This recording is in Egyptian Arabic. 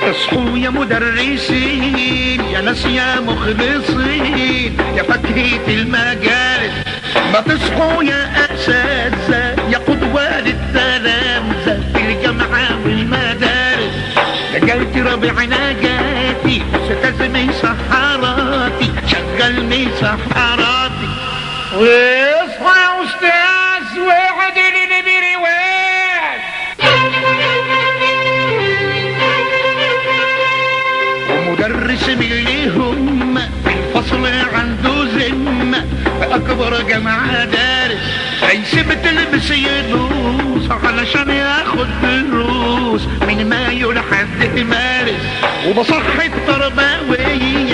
اصحوا يا مدرسين يا ناس يا مخلصين يا فاكهة المجالس ما تصحوا يا اساتذة يا قدوة للتلامذة في الجامعة والمدارس نجلت ربيع نجاتي استاذ من سحراتي شغل من سحراتي واصحى يا استاذ واعدل اللي برواز ومدرس من اللي هم في الفصل عنده ذمة بأكبر جامعة دارس هيسيب تلبس يدوس علشان ياخد دروس من مايو لحد مارس وبصحي التربوية